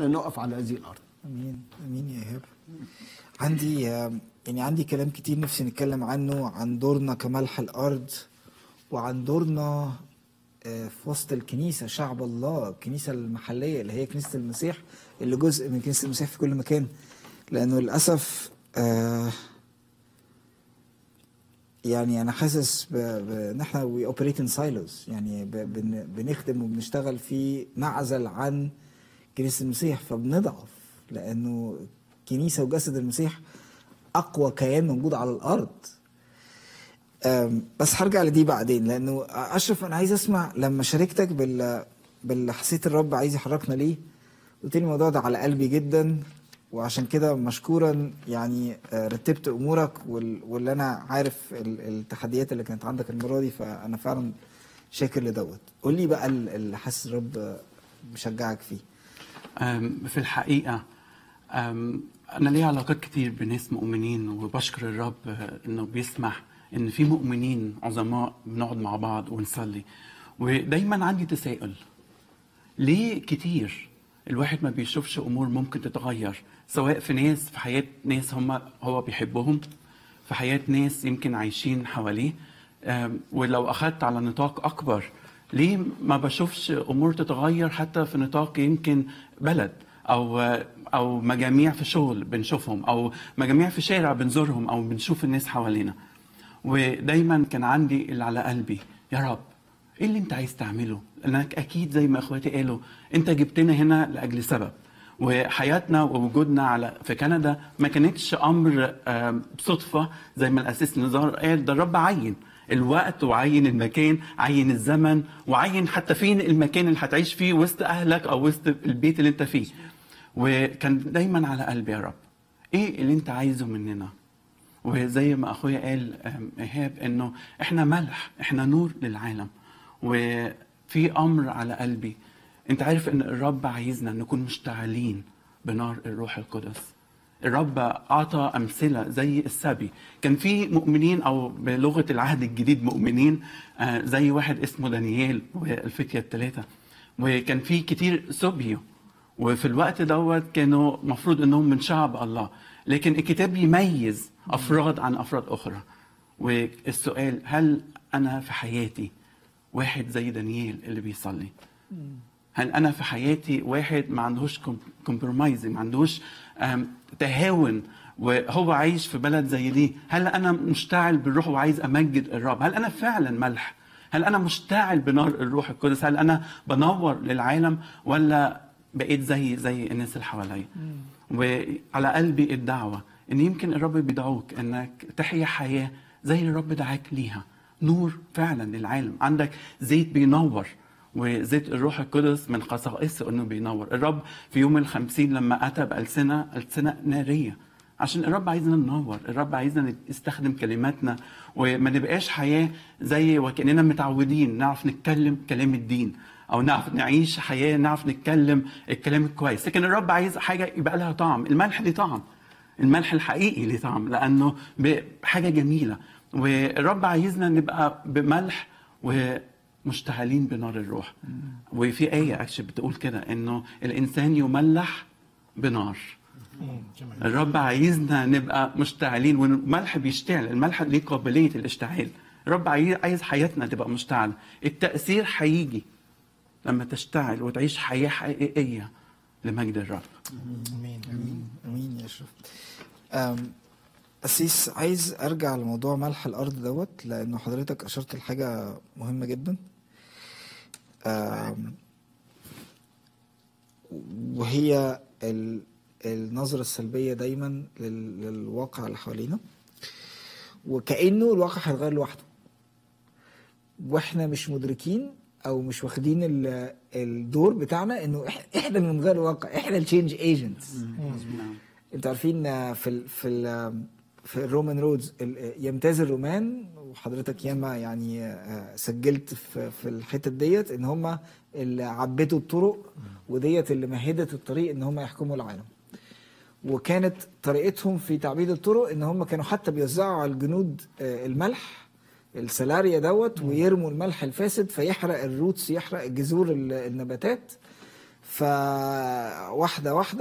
احنا نقف على هذه الارض امين امين يا ايهاب عندي آه، يعني عندي كلام كتير نفسي نتكلم عنه عن دورنا كملح الارض وعن دورنا آه، في وسط الكنيسه شعب الله الكنيسه المحليه اللي هي كنيسه المسيح اللي جزء من كنيسه المسيح في كل مكان لانه للاسف آه يعني انا حاسس ب- ب- ان احنا وي اوبريت ان سايلوز يعني ب- بن- بنخدم وبنشتغل في معزل عن كنيسه المسيح فبنضعف لانه كنيسه وجسد المسيح اقوى كيان موجود على الارض أم، بس هرجع لدي بعدين لانه اشرف انا عايز اسمع لما شاركتك بال باللي حسيت الرب عايز يحركنا ليه قلت لي الموضوع ده على قلبي جدا وعشان كده مشكورا يعني آه، رتبت امورك وال- واللي انا عارف ال- التحديات اللي كانت عندك المره دي فانا فعلا شاكر لدوت قول لي بقى ال- اللي حاسس الرب آه، مشجعك فيه أم، في الحقيقة أم، أنا لي علاقات كتير بناس مؤمنين وبشكر الرب آه، إنه بيسمح إن في مؤمنين عظماء بنقعد مع بعض ونصلي ودايما عندي تساؤل ليه كتير الواحد ما بيشوفش أمور ممكن تتغير سواء في ناس في حياة ناس هم هو بيحبهم في حياة ناس يمكن عايشين حواليه أم، ولو أخذت على نطاق أكبر ليه ما بشوفش أمور تتغير حتى في نطاق يمكن بلد أو أو مجاميع في شغل بنشوفهم أو مجاميع في شارع بنزورهم أو بنشوف الناس حوالينا ودايما كان عندي اللي على قلبي يا رب ايه اللي انت عايز تعمله؟ لانك اكيد زي ما اخواتي قالوا انت جبتنا هنا لاجل سبب وحياتنا ووجودنا على في كندا ما كانتش امر آم، صدفه زي ما الاسيس نزار قال ده الرب عين الوقت وعين المكان عين الزمن وعين حتى فين المكان اللي هتعيش فيه وسط اهلك او وسط البيت اللي انت فيه وكان دايما على قلبي يا رب ايه اللي انت عايزه مننا وزي ما اخويا قال آم، ايهاب انه احنا ملح احنا نور للعالم وفي امر على قلبي انت عارف ان الرب عايزنا نكون مشتعلين بنار الروح القدس الرب اعطى امثله زي السبي كان في مؤمنين او بلغه العهد الجديد مؤمنين آه، زي واحد اسمه دانيال والفتيه الثلاثه وكان في كتير سبيوا وفي الوقت دوت كانوا مفروض انهم من شعب الله لكن الكتاب يميز افراد عن افراد اخرى والسؤال هل انا في حياتي واحد زي دانيال اللي بيصلي هل انا في حياتي واحد ما عندهوش كومبرومايزنج ما عندهوش آم، تهاون وهو عايش في بلد زي دي هل انا مشتعل بالروح وعايز امجد الرب هل انا فعلا ملح هل انا مشتعل بنار الروح القدس هل انا بنور للعالم ولا بقيت زي زي الناس اللي حواليا وعلى قلبي الدعوه ان يمكن الرب بيدعوك انك تحيا حياه زي اللي الرب دعاك ليها نور فعلا للعالم عندك زيت بينور وزيت الروح القدس من خصائصه انه بينور الرب في يوم الخمسين لما اتى بالسنه السنه ناريه عشان الرب عايزنا ننور الرب عايزنا نستخدم كلماتنا وما نبقاش حياه زي وكاننا متعودين نعرف نتكلم كلام الدين او نعرف نعيش حياه نعرف نتكلم الكلام الكويس لكن الرب عايز حاجه يبقى لها طعم الملح ليه طعم الملح الحقيقي ليه طعم لانه حاجه جميله والرب عايزنا نبقى بملح ومشتعلين بنار الروح وفي ايه اكشن بتقول كده انه الانسان يملح بنار الرب عايزنا نبقى مشتعلين والملح بيشتعل الملح ليه قابليه الاشتعال الرب عايز عايز حياتنا تبقى مشتعله التاثير هيجي لما تشتعل وتعيش حياه حقيقيه لمجد الرب امين امين امين يا اشرف أم، أسيس عايز ارجع لموضوع ملح الارض دوت لانه حضرتك اشرت لحاجه مهمه جدا أم، وهي ال- النظره السلبيه دايما لل- للواقع اللي حوالينا وكانه الواقع هيتغير لوحده واحنا مش مدركين او مش واخدين ال- الدور بتاعنا انه إح- احنا اللي بنغير الواقع احنا التشينج ايجنتس نعم. انتوا عارفين آه، في ال في ال في الرومان رودز ال- يمتاز الرومان وحضرتك ياما يعني آه، سجلت في في الحتت ديت ان هم اللي عبدوا الطرق وديت اللي مهدت الطريق ان هم يحكموا العالم وكانت طريقتهم في تعبيد الطرق ان هم كانوا حتى بيوزعوا على الجنود آه، الملح السلاريا دوت ويرموا الملح الفاسد فيحرق الروتس يحرق جذور ال- النباتات فواحده واحده